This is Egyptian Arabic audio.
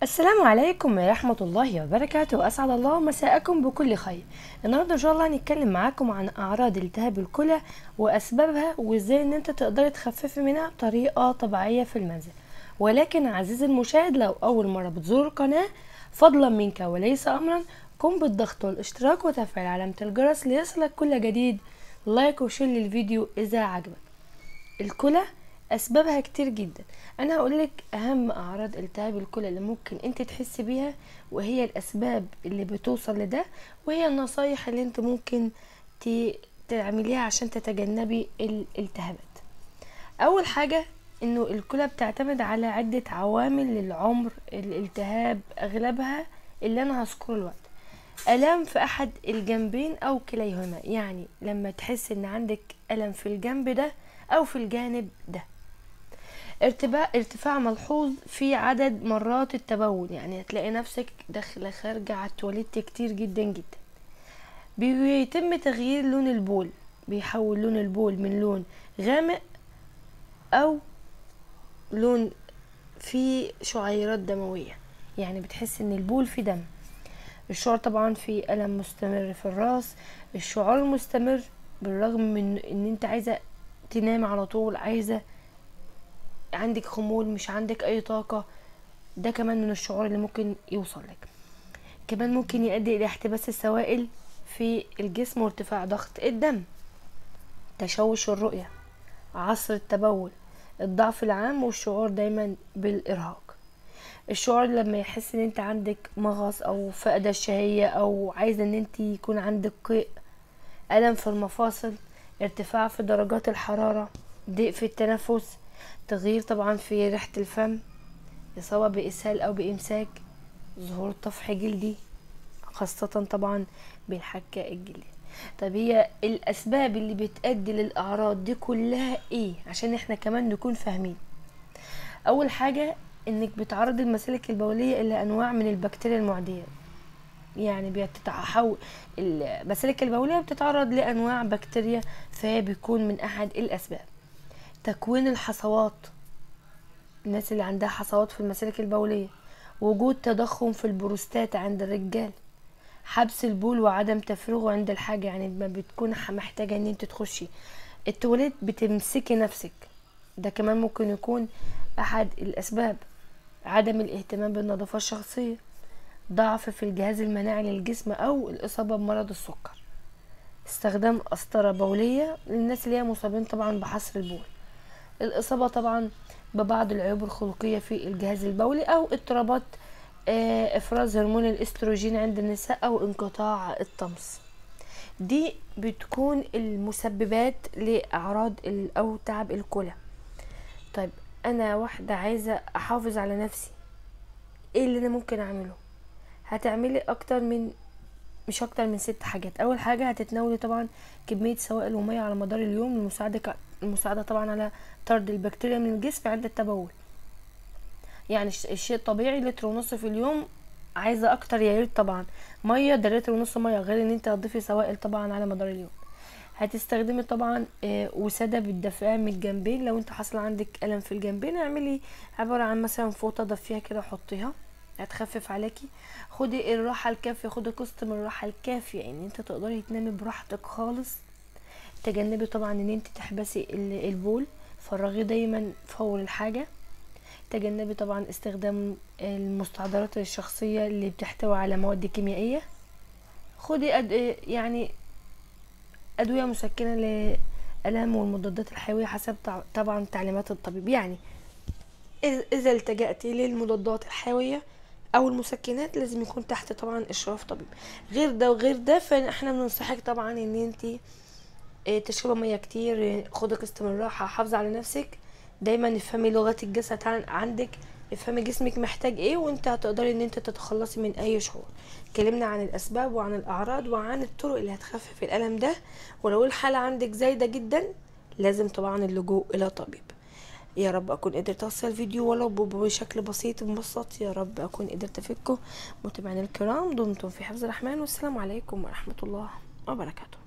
السلام عليكم ورحمة الله وبركاته أسعد الله مساءكم بكل خير النهاردة إن شاء الله هنتكلم معاكم عن أعراض التهاب الكلى وأسبابها وإزاي إن أنت تقدري تخففي منها بطريقة طبيعية في المنزل ولكن عزيزي المشاهد لو أول مرة بتزور القناة فضلا منك وليس أمرا قم بالضغط والاشتراك وتفعيل علامة الجرس ليصلك كل جديد لايك وشير للفيديو إذا عجبك الكلى اسبابها كتير جدا انا هقولك اهم اعراض التهاب الكلى اللي ممكن انت تحسي بيها وهي الاسباب اللي بتوصل لده وهي النصايح اللي انت ممكن ت- تعمليها عشان تتجنبي الالتهابات اول حاجه انه الكلى بتعتمد على عده عوامل للعمر الالتهاب اغلبها اللي انا هذكره الوقت الام في احد الجنبين او كليهما يعني لما تحس ان عندك الم في الجنب ده او في الجانب ده ارتفاع ارتفاع ملحوظ في عدد مرات التبول يعني هتلاقي نفسك داخله خارجه على التواليت كتير جدا جدا بيتم تغيير لون البول بيحول لون البول من لون غامق او لون فيه شعيرات دمويه يعني بتحس ان البول فيه دم الشعور طبعا في ألم مستمر في الراس الشعور المستمر بالرغم من ان انت عايزة تنام على طول عايزة عندك خمول مش عندك اي طاقة ده كمان من الشعور اللي ممكن يوصل لك كمان ممكن يؤدي الى احتباس السوائل في الجسم وارتفاع ضغط الدم تشوش الرؤية عصر التبول الضعف العام والشعور دايما بالارهاق الشعور لما يحس ان انت عندك مغص او فقدة الشهية او عايزة ان انت يكون عندك قيء ألم في المفاصل ارتفاع في درجات الحرارة ضيق في التنفس تغيير طبعا في ريحة الفم إصابة بإسهال أو بإمساك ظهور طفح جلدي خاصة طبعا بالحكة الجلدية طب هي الأسباب اللي بتأدي للأعراض دي كلها إيه عشان إحنا كمان نكون فاهمين أول حاجة إنك بتعرض المسالك البولية إلى أنواع من البكتيريا المعدية يعني بتتحول المسالك البولية بتتعرض لأنواع بكتيريا فهي بيكون من أحد الأسباب تكوين الحصوات الناس اللي عندها حصوات في المسالك البولية وجود تضخم في البروستات عند الرجال حبس البول وعدم تفريغه عند الحاجة يعني ما بتكون محتاجة ان انت تخشي التواليت بتمسكي نفسك ده كمان ممكن يكون احد الاسباب عدم الاهتمام بالنظافة الشخصية ضعف في الجهاز المناعي للجسم او الاصابة بمرض السكر استخدام قسطرة بولية للناس اللي هي مصابين طبعا بحصر البول الإصابة طبعا ببعض العيوب الخلقية في الجهاز البولي أو اضطرابات إفراز هرمون الإستروجين عند النساء أو انقطاع الطمس دي بتكون المسببات لأعراض أو تعب الكلى طيب أنا واحدة عايزة أحافظ على نفسي إيه اللي أنا ممكن أعمله هتعملي أكتر من مش اكتر من ست حاجات اول حاجه هتتناولي طبعا كميه سوائل وميه على مدار اليوم لمساعدة المساعده طبعا على طرد البكتيريا من الجسم عند التبول يعني الشيء الطبيعي لتر ونص في اليوم عايزه اكتر يا ريت طبعا ميه ده لتر ونص ميه غير ان انت هتضيفي سوائل طبعا على مدار اليوم هتستخدمي طبعا وساده بالدفئه من الجنبين لو انت حصل عندك الم في الجنبين اعملي عباره عن مثلا فوطه دفيها كده حطيها هتخفف عليكي خدي الراحة الكافية خدي قسط من الراحة الكافية يعني انت تقدري تنامي براحتك خالص تجنبي طبعا ان انت تحبسي البول فرغيه دايما فور الحاجة تجنبي طبعا استخدام المستحضرات الشخصية اللي بتحتوي على مواد كيميائية خدي أد... يعني أدوية مسكنة للألم والمضادات الحيوية حسب طبعا تعليمات الطبيب يعني إذا التجأتي للمضادات الحيوية او المسكنات لازم يكون تحت طبعا اشراف طبيب غير ده وغير ده فاحنا بننصحك طبعا ان انت تشربي ميه كتير خدي قسط من الراحه حافظي على نفسك دايما افهمي لغه الجسد عندك افهمي جسمك محتاج ايه وانت هتقدري ان انت تتخلصي من اي شعور اتكلمنا عن الاسباب وعن الاعراض وعن الطرق اللي هتخفف الالم ده ولو الحاله عندك زايده جدا لازم طبعا اللجوء الى طبيب يا رب اكون قدرت اوصل الفيديو ولو بشكل بسيط مبسط يا رب اكون قدرت افكه متابعينا الكرام دمتم في حفظ الرحمن والسلام عليكم ورحمه الله وبركاته